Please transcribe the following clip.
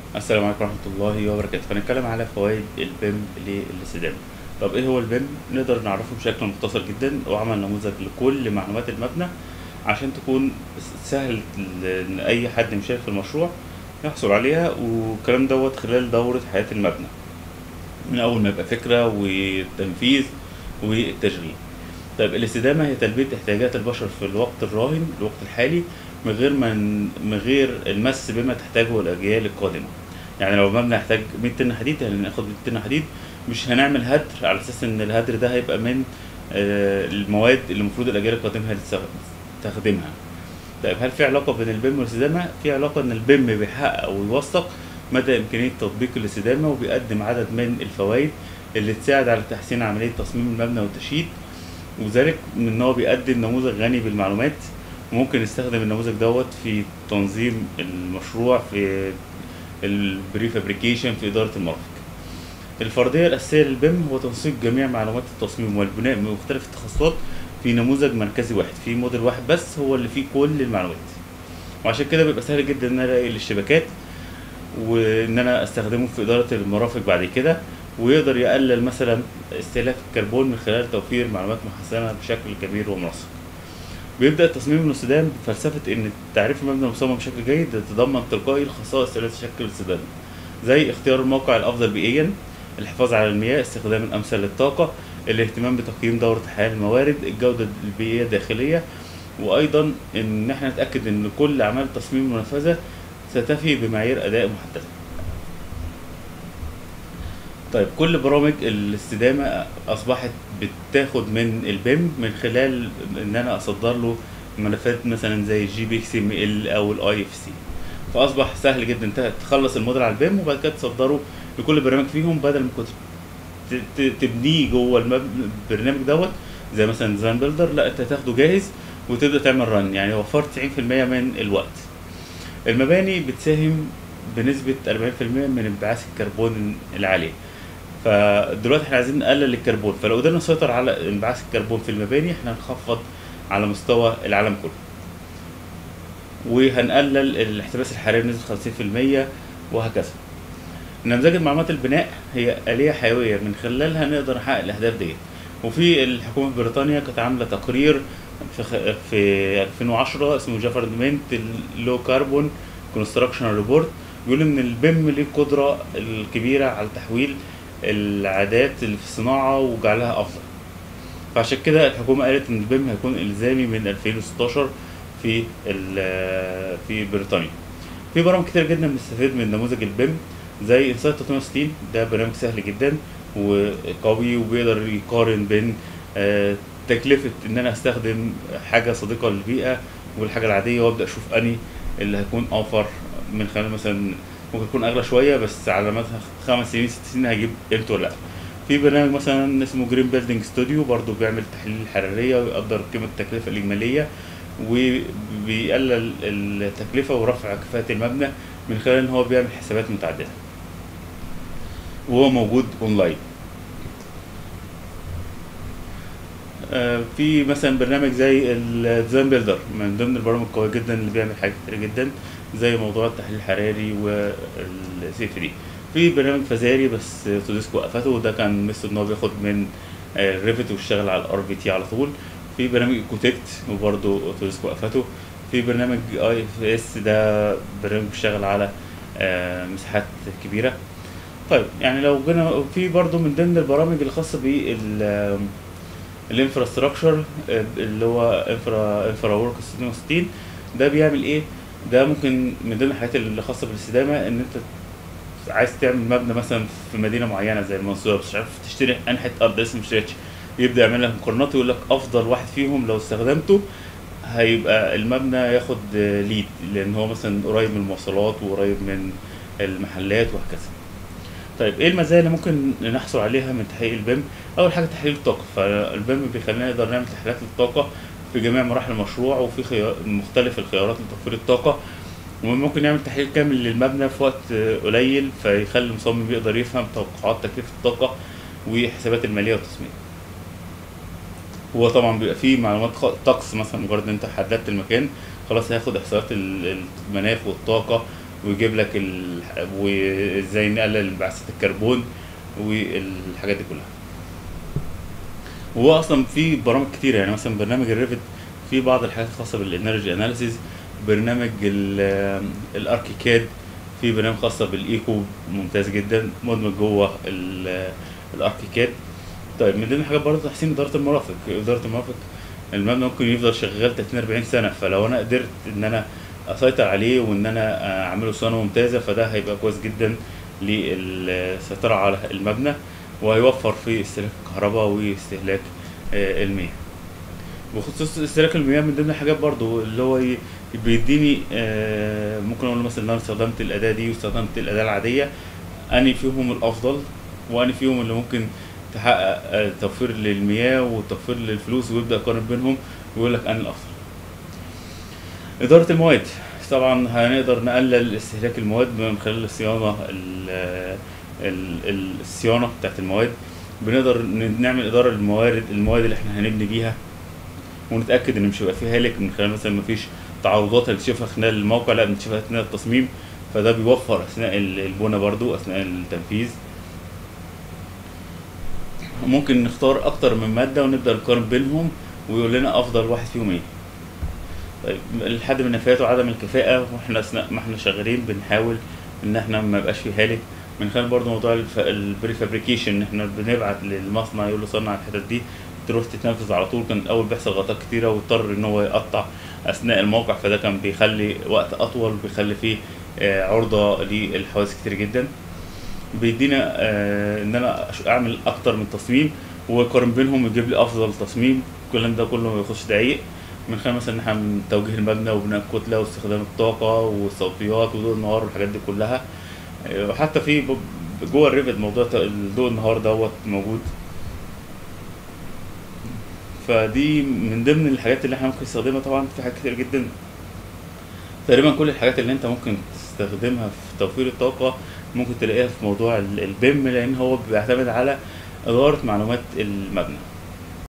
السلام عليكم ورحمة الله وبركاته هنتكلم على فوائد البيم للاستدامة طب ايه هو البيم نقدر نعرفه بشكل مختصر جدا وعمل نموذج لكل معلومات المبنى عشان تكون سهل ل- ان اي حد مشارك في المشروع يحصل عليها والكلام دوت خلال دورة حياة المبنى من اول ما يبقى فكرة والتنفيذ والتشغيل طيب الاستدامة هي تلبية احتياجات البشر في الوقت الراهن الوقت الحالي من غير ما ن- من غير المس بما تحتاجه الأجيال القادمة يعني لو مبنى يحتاج 100 طن حديد هناخد 100 طن حديد مش هنعمل هدر على أساس إن الهدر ده هيبقى من آه، المواد اللي المفروض الأجيال القادمة هتستخدمها طيب هل في علاقة بين البيم والاستدامة؟ في علاقة إن البيم بيحقق ويوثق مدى إمكانية تطبيق الاستدامة وبيقدم عدد من الفوائد اللي تساعد على تحسين عملية تصميم المبنى والتشييد وذلك من ان هو بيقدم نموذج غني بالمعلومات ممكن نستخدم النموذج دوت في تنظيم المشروع في البري فابريكيشن في اداره المرافق الفرضيه الاساسيه للبيم هو تنسيق جميع معلومات التصميم والبناء من مختلف التخصصات في نموذج مركزي واحد في موديل واحد بس هو اللي فيه كل المعلومات وعشان كده بيبقى سهل جدا ان انا الاقي الاشتباكات وان انا استخدمه في اداره المرافق بعد كده ويقدر يقلل مثلا استهلاك الكربون من خلال توفير معلومات محسنه بشكل كبير ومنسق بيبدا التصميم الاستدام بفلسفه ان تعريف المبنى المصمم بشكل جيد يتضمن تلقائي الخصائص التي تشكل الاستدامه زي اختيار الموقع الافضل بيئيا الحفاظ على المياه استخدام الامثل للطاقه الاهتمام بتقييم دوره حياه الموارد الجوده البيئيه الداخليه وايضا ان احنا نتاكد ان كل اعمال التصميم المنفذه ستفي بمعايير اداء محدده طيب كل برامج الاستدامة أصبحت بتاخد من البيم من خلال إن أنا أصدر له ملفات مثلا زي الجي بي اكس ام ال أو الاي اف سي فأصبح سهل جدا أنت تخلص الموديل على البيم وبعد كده تصدره لكل برنامج فيهم بدل ما كنت ت- ت- تبنيه جوه المب- البرنامج دوت زي مثلا ديزاين بيلدر لا أنت تاخده جاهز وتبدأ تعمل رن يعني وفرت 90% من الوقت المباني بتساهم بنسبة 40% من انبعاث الكربون العالية فدلوقتي احنا عايزين نقلل الكربون فلو قدرنا نسيطر على انبعاث الكربون في المباني احنا هنخفض على مستوى العالم كله وهنقلل الاحتباس الحراري بنسبة 50% وهكذا نمذجة معلومات البناء هي آلية حيوية من خلالها نقدر نحقق الأهداف ديت وفي الحكومة بريطانيا كانت عاملة تقرير في خ... في 2010 اسمه جافرمنت لو كربون كونستراكشن ريبورت بيقول ان البيم ليه القدرة الكبيرة على تحويل العادات اللي في الصناعة وجعلها أفضل فعشان كده الحكومة قالت إن البيم هيكون إلزامي من 2016 في ال- في بريطانيا. في برامج كتير جدا بنستفيد من نموذج البيم زي انسايت 360 ده برنامج سهل جدا وقوي وبيقدر يقارن بين آه، تكلفة إن أنا أستخدم حاجة صديقة للبيئة والحاجة العادية وأبدأ أشوف أني اللي هيكون أوفر من خلال مثلا ممكن يكون أغلى شوية بس على مثلا خمس سنين ست سنين هجيب قيمته ولا لأ. في برنامج مثلا اسمه جرين بيلدينج ستوديو برضه بيعمل تحليل الحرارية ويقدر قيمة التكلفة الإجمالية وبيقلل التكلفة ورفع كفاءة المبنى من خلال إن هو بيعمل حسابات متعددة وهو موجود أونلاين آه، في مثلا برنامج زي الديزاين بيلدر من ضمن البرامج القوية جدا اللي بيعمل حاجات كتير جدا زي موضوع التحليل الحراري والسي 3 في برنامج فزاري بس توديسكو وقفته وده كان مثل ان هو بياخد من الريفت ويشتغل على الار بي تي على طول في برنامج ايكوتكت وبرضه توديسكو وقفته في برنامج اي اف اس ده برنامج بيشتغل على آه، مساحات كبيره طيب يعني لو جينا في برضه من ضمن البرامج الخاصه بال الانفراستراكشر اللي هو انفرا انفرا ورك 66 ده بيعمل ايه؟ ده ممكن من ضمن الحاجات اللي خاصه بالاستدامه ان انت عايز تعمل مبنى مثلا في مدينه معينه زي المنصوره بس مش عارف تشتري انحت ارض لسه ما اشتريتش يبدا يعمل لك مقارنات ويقول لك افضل واحد فيهم لو استخدمته هيبقى المبنى ياخد ليد لان هو مثلا قريب من المواصلات وقريب من المحلات وهكذا طيب ايه المزايا اللي ممكن نحصل عليها من تحقيق البيم اول حاجه تحليل الطاقه فالبيم بيخلينا نقدر نعمل تحليلات للطاقه في جميع مراحل المشروع وفي خيار مختلف الخيارات لتوفير الطاقه وممكن يعمل تحليل كامل للمبنى في وقت قليل فيخلي المصمم يقدر يفهم توقعات تكلفه الطاقه وحسابات الماليه والتصميم هو طبعا بيبقى فيه معلومات خ- طقس مثلا مجرد ان انت حددت المكان خلاص هياخد احصائيات ال- المناخ والطاقه ويجيب لك ال... وازاي نقلل انبعاثات الكربون والحاجات دي كلها وهو اصلا في برامج كتير يعني مثلا برنامج الريفت في بعض الحاجات الخاصه بالانرجي اناليسيز برنامج ال- الاركيكاد في برنامج خاصه بالايكو ممتاز جدا مدمج جوه ال- الاركيكاد طيب من ضمن الحاجات برضه تحسين اداره المرافق اداره المرافق المبنى ممكن يفضل شغال 30 40 سنه فلو انا قدرت ان انا اسيطر عليه وان انا اعمله صيانه ممتازه فده هيبقى كويس جدا للسيطره على المبنى وهيوفر في استهلاك الكهرباء واستهلاك آه، المياه بخصوص استهلاك المياه من ضمن الحاجات برضو اللي هو ي- بيديني آه، ممكن اقول مثلا ان انا استخدمت الاداه دي واستخدمت الاداه العاديه اني فيهم الافضل واني فيهم اللي ممكن تحقق آه، توفير للمياه وتوفير للفلوس ويبدا يقارن بينهم ويقول لك انا الافضل اداره المواد طبعا هنقدر نقلل استهلاك المواد من خلال الصيانه ال- ال- الصيانه بتاعت المواد بنقدر ن- نعمل اداره للموارد المواد اللي احنا هنبني بيها ونتاكد ان مش هيبقى فيه هالك من خلال مثلا مفيش تعارضات هنكتشفها خلال الموقع لا بنكتشفها اثناء التصميم فده بيوفر اثناء ال- البنى برضو اثناء التنفيذ ممكن نختار اكتر من ماده ونبدا نقارن بينهم ويقول لنا افضل واحد فيهم ايه طيب الحد من النفايات وعدم الكفاءه واحنا اثناء ما احنا شغالين بنحاول ان احنا ما يبقاش فيه هالك من خلال برضو موضوع البري فابريكيشن ان احنا بنبعت للمصنع يقول له صنع الحتت دي تروح تتنفذ على طول كان الاول بيحصل غلطات كتيره واضطر ان هو يقطع اثناء الموقع فده كان بيخلي وقت اطول بيخلي فيه آه، عرضه للحوادث كتير جدا بيدينا آه، ان انا أش- اعمل اكتر من تصميم واقارن بينهم ويجيب لي افضل تصميم الكلام ده كله ما بياخدش دقايق من خلال مثلا ان احنا من توجيه المبنى وبناء الكتله واستخدام الطاقه والصوتيات وضوء النهار والحاجات دي كلها آه، وحتى في ب- جوه الريفت موضوع ت- ضوء النهار دوت موجود فدي من ضمن الحاجات اللي احنا ممكن نستخدمها طبعا في حاجات كتير جدا تقريبا كل الحاجات اللي انت ممكن تستخدمها في توفير الطاقة ممكن تلاقيها في موضوع ال- البيم لان هو بيعتمد على ادارة معلومات المبنى